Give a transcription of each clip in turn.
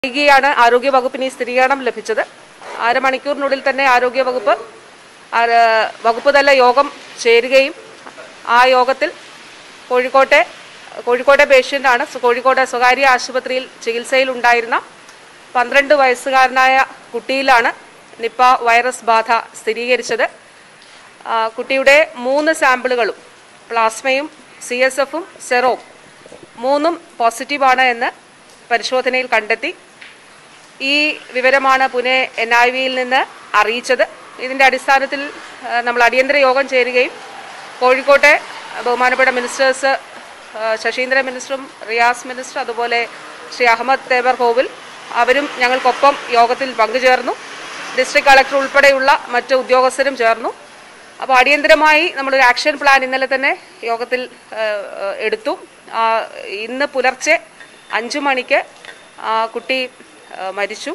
വൈകിയാണ് ആരോഗ്യ വകുപ്പിന് ഈ സ്ഥിരീകരണം ലഭിച്ചത് അരമണിക്കൂറിനുള്ളിൽ തന്നെ ആരോഗ്യ വകുപ്പ് ആര- വകുപ്പ് തല യോഗം ചേരുകയും ആ യോഗത്തിൽ കോഴിക്കോട്ടെ കോഴിക്കോട്ടെ പേഷ്യൻ്റാണ് കോഴിക്കോട് സ്വകാര്യ ആശുപത്രിയിൽ ചികിത്സയിലുണ്ടായിരുന്ന പന്ത്രണ്ട് വയസ്സുകാരനായ കുട്ടിയിലാണ് നിപ്പ വൈറസ് ബാധ സ്ഥിരീകരിച്ചത് ആ, കുട്ടിയുടെ മൂന്ന് സാമ്പിളുകളും പ്ലാസ്മയും സി എസ് എഫും സെറോം മൂന്നും പോസിറ്റീവാണ് എന്ന് പരിശോധനയിൽ കണ്ടെത്തി ഈ വിവരമാണ് പുനെ എൻ ഐ വിയിൽ നിന്ന് അറിയിച്ചത് ഇതിൻ്റെ അടിസ്ഥാനത്തിൽ ആ, നമ്മൾ അടിയന്തര യോഗം ചേരുകയും കോഴിക്കോട്ടെ ബഹുമാനപ്പെട്ട മിനിസ്റ്റേഴ്സ് ആ, ശശീന്ദ്രൻ മിനിസ്റ്ററും റിയാസ് മിനിസ്റ്റർ അതുപോലെ ശ്രീ അഹമ്മദ് തേബർ കോവിൽ അവരും ഞങ്ങൾക്കൊപ്പം യോഗത്തിൽ പങ്കുചേർന്നു ഡിസ്ട്രിക്ട് കളക്ടർ ഉൾപ്പെടെയുള്ള മറ്റ് ഉദ്യോഗസ്ഥരും ചേർന്നു അപ്പോൾ അടിയന്തരമായി നമ്മളൊരു ആക്ഷൻ പ്ലാൻ ഇന്നലെ തന്നെ യോഗത്തിൽ ആ, ആ, എടുത്തു ആ, ഇന്ന് പുലർച്ചെ അഞ്ചു മണിക്ക് ആ കുട്ടി ആ, മരിച്ചു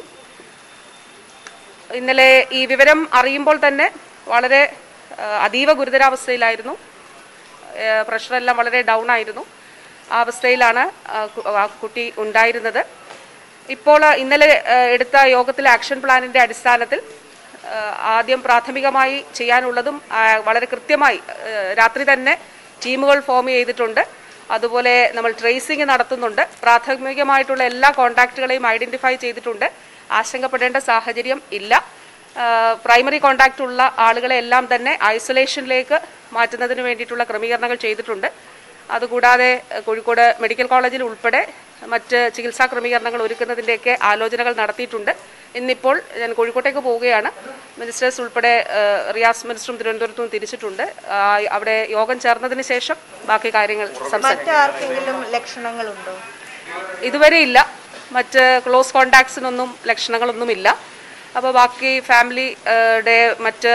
ഇന്നലെ ഈ വിവരം അറിയുമ്പോൾ തന്നെ വളരെ ആ, അതീവ ഗുരുതരാവസ്ഥയിലായിരുന്നു ആ, പ്രഷറെല്ലാം വളരെ ഡൗൺ ആയിരുന്നു ആ അവസ്ഥയിലാണ് ആ കു- ആ കുട്ടി ഉണ്ടായിരുന്നത് ഇപ്പോൾ ഇന്നലെ ആ, എടുത്ത യോഗത്തിലെ ആക്ഷൻ പ്ലാനിൻ്റെ അടിസ്ഥാനത്തിൽ ആ, ആദ്യം പ്രാഥമികമായി ചെയ്യാനുള്ളതും ആ, വളരെ കൃത്യമായി ആ, രാത്രി തന്നെ ടീമുകൾ ഫോം ചെയ്തിട്ടുണ്ട് അതുപോലെ നമ്മൾ ട്രേസിംഗ് നടത്തുന്നുണ്ട് പ്രാഥമികമായിട്ടുള്ള എല്ലാ കോൺടാക്റ്റുകളെയും ഐഡന്റിഫൈ ചെയ്തിട്ടുണ്ട് ആശങ്കപ്പെടേണ്ട സാഹചര്യം ഇല്ല പ്രൈമറി കോണ്ടാക്റ്റ് ഉള്ള ആളുകളെ എല്ലാം തന്നെ ഐസൊലേഷനിലേക്ക് മാറ്റുന്നതിന് വേണ്ടിയിട്ടുള്ള ക്രമീകരണങ്ങൾ ചെയ്തിട്ടുണ്ട് അതുകൂടാതെ ഏഹ്, കോഴിക്കോട് മെഡിക്കൽ കോളേജിൽ ഉൾപ്പെടെ മറ്റ് ചികിത്സാ ക്രമീകരണങ്ങൾ ഒരുക്കുന്നതിൻ്റെയൊക്കെ ആലോചനകൾ നടത്തിയിട്ടുണ്ട് ഇന്നിപ്പോൾ ഞാൻ കോഴിക്കോട്ടേക്ക് പോവുകയാണ് മിനിസ്റ്റേഴ്സ് ഉൾപ്പെടെ ഏഹ്, റിയാസ് മിനിസ്റ്ററും തിരുവനന്തപുരത്തും തിരിച്ചിട്ടുണ്ട് ആ, അവിടെ യോഗം ചേർന്നതിന് ശേഷം ബാക്കി കാര്യങ്ങൾ സംസാരിക്കും മറ്റാർക്കെങ്കിലും ലക്ഷണങ്ങളുണ്ടോ ഇതുവരെ ഇല്ല മറ്റ് ക്ലോസ് കോണ്ടാക്ട്സിനൊന്നും ലക്ഷണങ്ങളൊന്നുമില്ല അപ്പോൾ ബാക്കി ഫാമിലിയുടെ മറ്റ്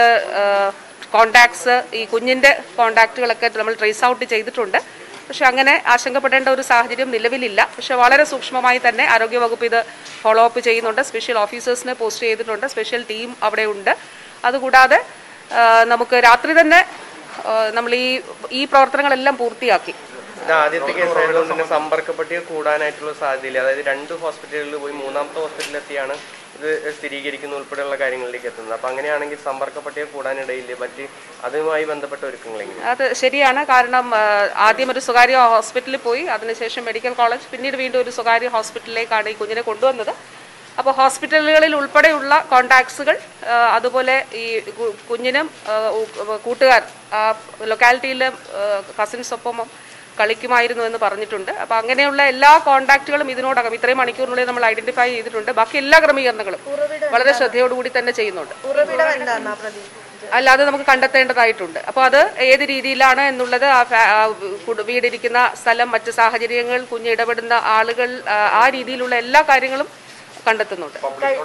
കോണ്ടാക്ട്സ് ഈ കുഞ്ഞിൻ്റെ കോണ്ടാക്റ്റുകളൊക്കെ നമ്മൾ ട്രേസ് ഔട്ട് ചെയ്തിട്ടുണ്ട് പക്ഷെ അങ്ങനെ ആശങ്കപ്പെടേണ്ട ഒരു സാഹചര്യം നിലവിലില്ല പക്ഷെ വളരെ സൂക്ഷ്മമായി തന്നെ ആരോഗ്യവകുപ്പ് ഇത് ഫോളോ അപ്പ് ചെയ്യുന്നുണ്ട് സ്പെഷ്യൽ ഓഫീസേഴ്സിനെ പോസ്റ്റ് ചെയ്തിട്ടുണ്ട് സ്പെഷ്യൽ ടീം അവിടെ ഉണ്ട് അതുകൂടാതെ ആ, നമുക്ക് രാത്രി തന്നെ ആ, നമ്മൾ ഈ ഈ പ്രവർത്തനങ്ങളെല്ലാം പൂർത്തിയാക്കി ഇത് ആദ്യത്തെ കേസ് ആയതുകൊണ്ട് തന്നെ സമ്പർക്ക പട്ടിക കൂടാനായിട്ടുള്ള സാധ്യതയില്ല അതായത് രണ്ട് ഹോസ്പിറ്റലുകളിൽ പോയി മൂന്നാമത്തെ ഹോസ്പിറ്റലിൽ എത്തിയാണ് ഇത് സ്ഥിരീകരിക്കുന്ന ഉൾപ്പെടെയുള്ള കാര്യങ്ങളിലേക്ക് എത്തുന്നത് അപ്പൊ അങ്ങനെയാണെങ്കിൽ സമ്പർക്ക പട്ടിക കൂടാനിടയില്ല മറ്റ് അതുമായി ബന്ധപ്പെട്ട ഒരുക്കങ്ങളെങ്കിലും അത് ശരിയാണ് കാരണം ആ, ആദ്യം ഒരു സ്വകാര്യ ഹോസ്പിറ്റലിൽ പോയി അതിനുശേഷം മെഡിക്കൽ കോളേജ് പിന്നീട് വീണ്ടും ഒരു സ്വകാര്യ ഹോസ്പിറ്റലിലേക്കാണ് ഈ കുഞ്ഞിനെ കൊണ്ടുവന്നത് അപ്പോൾ ഹോസ്പിറ്റലുകളിൽ ഉൾപ്പെടെയുള്ള കോണ്ടാക്ട്സുകൾ അതുപോലെ ഈ കു- കുഞ്ഞിനും ആ, ഉ- കൂട്ടുകാർ ആ ലൊക്കാലിറ്റിയിലെ കസിൻസ് ഒപ്പം കളിക്കുമായിരുന്നു എന്ന് പറഞ്ഞിട്ടുണ്ട് അപ്പോൾ അങ്ങനെയുള്ള എല്ലാ കോണ്ടാക്റ്റുകളും ഇതിനോടകം ഇത്രയും മണിക്കൂറിനുള്ളിൽ നമ്മൾ ഐഡന്റിഫൈ ചെയ്തിട്ടുണ്ട് ബാക്കി എല്ലാ ക്രമീകരണങ്ങളും വളരെ ശ്രദ്ധയോടുകൂടി തന്നെ ചെയ്യുന്നുണ്ട് ഉറവിടം എന്താന്നാ പ്രതി അല്ലാതെ നമുക്ക് കണ്ടെത്തേണ്ടതായിട്ടുണ്ട് അപ്പോൾ അത് ഏത് രീതിയിലാണ് എന്നുള്ളത് ആ ഫാ- ആ കുട- വീടിരിക്കുന്ന സ്ഥലം മറ്റ് സാഹചര്യങ്ങൾ കുഞ്ഞ് ഇടപെടുന്ന ആളുകൾ ആ, ആ രീതിയിലുള്ള എല്ലാ കാര്യങ്ങളും കണ്ടെത്തുന്നുണ്ട്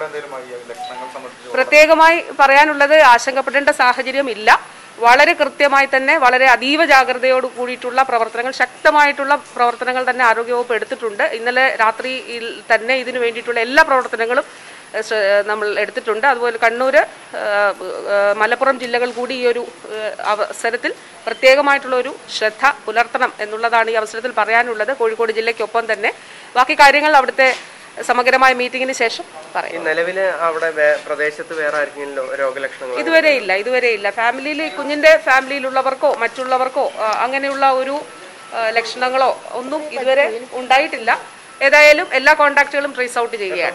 പ്രത്യേകമായി പറയാനുള്ളത് ആശങ്കപ്പെടേണ്ട സാഹചര്യം ഇല്ല വളരെ കൃത്യമായി തന്നെ വളരെ അതീവ ജാഗ്രതയോട് കൂടിയിട്ടുള്ള പ്രവർത്തനങ്ങൾ ശക്തമായിട്ടുള്ള പ്രവർത്തനങ്ങൾ തന്നെ ആരോഗ്യവകുപ്പ് എടുത്തിട്ടുണ്ട് ഇന്നലെ രാത്രിയിൽ തന്നെ ഇതിനു വേണ്ടിയിട്ടുള്ള എല്ലാ പ്രവർത്തനങ്ങളും ഏഹ്, ശ്ര- ഏഹ്, നമ്മൾ എടുത്തിട്ടുണ്ട് അതുപോലെ കണ്ണൂർ മലപ്പുറം ജില്ലകൾ കൂടി ഈ ഒരു ഏഹ്, അവസരത്തിൽ പ്രത്യേകമായിട്ടുള്ള ഒരു ശ്രദ്ധ പുലർത്തണം എന്നുള്ളതാണ് ഈ അവസരത്തിൽ പറയാനുള്ളത് കോഴിക്കോട് ജില്ലയ്ക്കൊപ്പം തന്നെ ബാക്കി കാര്യങ്ങൾ അവിടുത്തെ സമഗ്രമായ മീറ്റിംഗിന് ശേഷം പറയാം ഈ നിലവില് അവിടെ വേ- പ്രദേശത്ത് വേറെ ആർക്കെങ്കിലും ലോ- രോഗലക്ഷണങ്ങൾ ഇതുവരെ ഇല്ല ഇതുവരെ ഇല്ല ഫാമിലിയിൽ കുഞ്ഞിന്റെ ഫാമിലിയിലുള്ളവർക്കോ മറ്റുള്ളവർക്കോ ആ, അങ്ങനെയുള്ള ഒരു ആ, ലക്ഷണങ്ങളോ ഒന്നും ഇതുവരെ ഉണ്ടായിട്ടില്ല ഏതായാലും എല്ലാ കോണ്ടാക്റ്റുകളും ട്രേസ് ഔട്ട് ചെയ്യുകയാണ്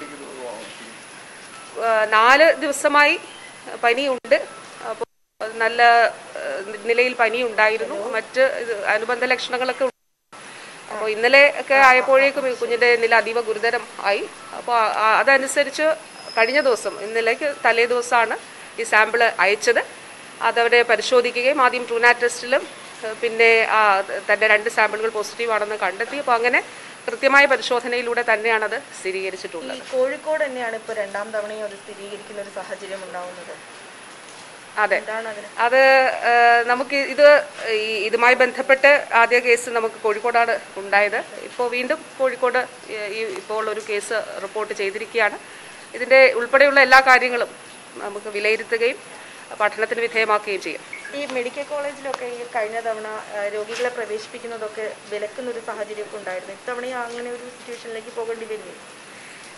ആ, നാല് ദിവസമായി പനിയുണ്ട് അപ്പോൾ നല്ല ആ, നിലയിൽ പനി ഉണ്ടായിരുന്നു മറ്റ് ഇത് അനുബന്ധ ലക്ഷണങ്ങളൊക്കെ അപ്പോൾ ഇന്നലെ ഒക്കെ ആയപ്പോഴേക്കും ഈ കുഞ്ഞിൻ്റെ നില അതീവ ഗുരുതരം ആയി അപ്പോൾ ആ- അതനുസരിച്ച് കഴിഞ്ഞ ദിവസം ഇന്നലേക്ക് തലേ ദിവസമാണ് ഈ സാമ്പിൾ അയച്ചത് അതവിടെ പരിശോധിക്കുകയും ആദ്യം ട്രൂനാറ്റ് ടെസ്റ്റിലും ഏഹ്, പിന്നെ ആ, തൻ്റെ രണ്ട് സാമ്പിളുകൾ പോസിറ്റീവ് ആണെന്ന് കണ്ടെത്തി അപ്പോൾ അങ്ങനെ കൃത്യമായ പരിശോധനയിലൂടെ തന്നെയാണ് അത് സ്ഥിരീകരിച്ചിട്ടുള്ളത് ഈ കോഴിക്കോട് തന്നെയാണ് ഇപ്പൊ രണ്ടാം തവണയും അത് സ്ഥിരീകരിക്കുന്ന ഒരു സാഹചര്യം ഉണ്ടാവുന്നത് അതെ എന്താണ് അതിന് അത് ഏഹ്, നമുക്ക് ഇത് ഈ ഇതുമായി ബന്ധപ്പെട്ട് ആദ്യ കേസ് നമുക്ക് കോഴിക്കോടാണ് ഉണ്ടായത് ഇപ്പോൾ വീണ്ടും കോഴിക്കോട് ഈ- ഈ ഇപ്പോൾ ഒരു കേസ് റിപ്പോർട്ട് ചെയ്തിരിക്കുകയാണ് ഇതിൻ്റെ ഉൾപ്പെടെയുള്ള എല്ലാ കാര്യങ്ങളും നമുക്ക് വിലയിരുത്തുകയും പഠനത്തിന് വിധേയമാക്കുകയും ചെയ്യും ഈ മെഡിക്കൽ കോളേജിലൊക്കെ ഈ കഴിഞ്ഞ തവണ ആ, രോഗികളെ പ്രവേശിപ്പിക്കുന്നതൊക്കെ വിലക്കുന്ന ഒരു സാഹചര്യമൊക്കെ ഉണ്ടായിരുന്നു ഇത്തവണയും അങ്ങനെ ഒരു സിറ്റുവേഷനിലേക്ക് പോകേണ്ടി വരില്ലേ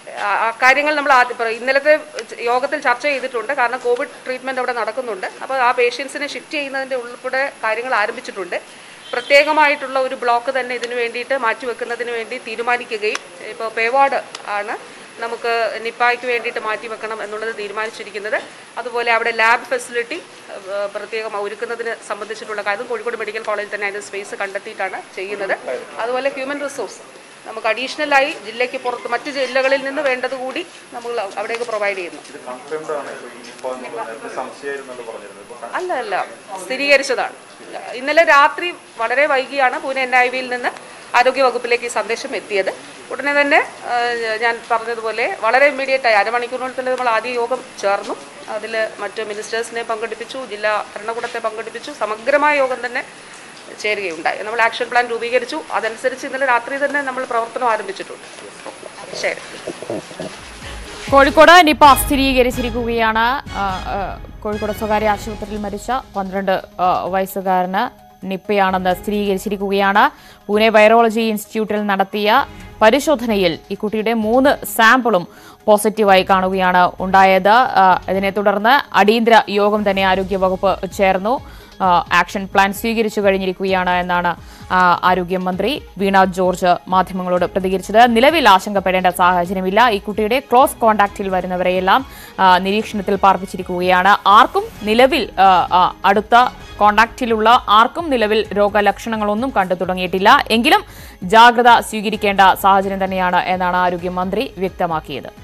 ആ- ആ കാര്യങ്ങൾ നമ്മൾ ആദ്യം പറ- ഇന്നലത്തെ യോഗത്തിൽ ചർച്ച ചെയ്തിട്ടുണ്ട് കാരണം കോവിഡ് ട്രീറ്റ്മെൻറ്റ് അവിടെ നടക്കുന്നുണ്ട് അപ്പോൾ ആ പേഷ്യൻസിനെ ഷിഫ്റ്റ് ചെയ്യുന്നതിൻ്റെ ഉൾപ്പെടെ കാര്യങ്ങൾ ആരംഭിച്ചിട്ടുണ്ട് പ്രത്യേകമായിട്ടുള്ള ഒരു ബ്ലോക്ക് തന്നെ ഇതിനു വേണ്ടിയിട്ട് മാറ്റിവെക്കുന്നതിന് വേണ്ടി തീരുമാനിക്കുകയും ഇപ്പോൾ പേവാർഡ് ആണ് നമുക്ക് നിപ്പായ്ക്ക് വേണ്ടിയിട്ട് മാറ്റി വെക്കണം എന്നുള്ളത് തീരുമാനിച്ചിരിക്കുന്നത് അതുപോലെ അവിടെ ലാബ് ഫെസിലിറ്റി ഏഹ്, പ്രത്യേകം ഒരുക്കുന്നതിന് സംബന്ധിച്ചിട്ടുള്ള കാര്യം കോഴിക്കോട് മെഡിക്കൽ കോളേജിൽ തന്നെ അതിന് സ്പേസ് കണ്ടെത്തിയിട്ടാണ് ചെയ്യുന്നത് അതുപോലെ ഹ്യൂമൻ റിസോഴ്സ് നമുക്ക് അഡീഷണലായി ജില്ലയ്ക്ക് പുറത്ത് മറ്റ് ജില്ലകളിൽ നിന്ന് വേണ്ടത് കൂടി നമ്മൾ അവിടേക്ക് പ്രൊവൈഡ് ചെയ്യുന്നു ഇത് കൺഫേംഡ് ആണ് ഇപ്പോൾ ഈ നിപ്പ എന്നുള്ളത് നേരത്തെ സംശയമായിരുന്നല്ലോ പറഞ്ഞിരുന്നത് ഇപ്പോൾ അല്ല അല്ല സ്ഥിരീകരിച്ചതാണ് ഇന്നലെ രാത്രി വളരെ വൈകിയാണ് പൂനെ എൻ ഐ വിയിൽ നിന്ന് ആരോഗ്യവകുപ്പിലേക്ക് ഈ സന്ദേശം എത്തിയത് ഉടനെ തന്നെ ആ, ഞാൻ പറഞ്ഞതുപോലെ വളരെ ഇമ്മീഡിയറ്റ് ആയി അരമണിക്കൂറിനുള്ളിൽ തന്നെ നമ്മൾ ആദ്യ യോഗം ചേർന്നു അതിൽ മറ്റ് മിനിസ്റ്റേഴ്സിനെ പങ്കെടുപ്പിച്ചു ജില്ലാ ഭരണകൂടത്തെ പങ്കെടുപ്പിച്ചു സമഗ്രമായ യോഗം തന്നെ ചേരുകയുണ്ടായി നമ്മൾ ആക്ഷൻ പ്ലാൻ രൂപീകരിച്ചു അതനുസരിച്ച് ഇന്നലെ രാത്രി തന്നെ നമ്മൾ പ്രവർത്തനം ആരംഭിച്ചിട്ടുണ്ട് ശരി കോഴിക്കോട് നിപ സ്ഥിരീകരിച്ചിരിക്കുകയാണ് ആ, ആ, കോഴിക്കോട് സ്വകാര്യ ആശുപത്രിയിൽ മരിച്ച പന്ത്രണ്ട് ആ, വയസ്സുകാരന് നിപ്പയാണെന്ന് സ്ഥിരീകരിച്ചിരിക്കുകയാണ് പൂനെ വൈറോളജി ഇൻസ്റ്റിറ്റ്യൂട്ടിൽ നടത്തിയ പരിശോധനയിൽ ഈ കുട്ടിയുടെ മൂന്ന് സാമ്പിളും പോസിറ്റീവായി കാണുകയാണ് ഉണ്ടായത് ആ, ഇതിനെ തുടർന്ന് അടിയന്തര യോഗം തന്നെ ആരോഗ്യവകുപ്പ് ചേർന്നു ആ, ആക്ഷൻ പ്ലാൻ സ്വീകരിച്ചു കഴിഞ്ഞിരിക്കുകയാണ് എന്നാണ് ആ, ആരോഗ്യമന്ത്രി വീണ ജോർജ് മാധ്യമങ്ങളോട് പ്രതികരിച്ചത് നിലവിൽ ആശങ്കപ്പെടേണ്ട സാഹചര്യമില്ല ഈ കുട്ടിയുടെ ക്ലോസ് കോണ്ടാക്റ്റിൽ വരുന്നവരെയെല്ലാം ആ, നിരീക്ഷണത്തിൽ പാർപ്പിച്ചിരിക്കുകയാണ് ആർക്കും നിലവിൽ ആ, ആ, അടുത്ത കോണ്ടാക്റ്റിലുള്ള ആർക്കും നിലവിൽ രോഗലക്ഷണങ്ങളൊന്നും കണ്ടു തുടങ്ങിയിട്ടില്ല എങ്കിലും ജാഗ്രത സ്വീകരിക്കേണ്ട സാഹചര്യം തന്നെയാണ് എന്നാണ് ആരോഗ്യമന്ത്രി വ്യക്തമാക്കിയത്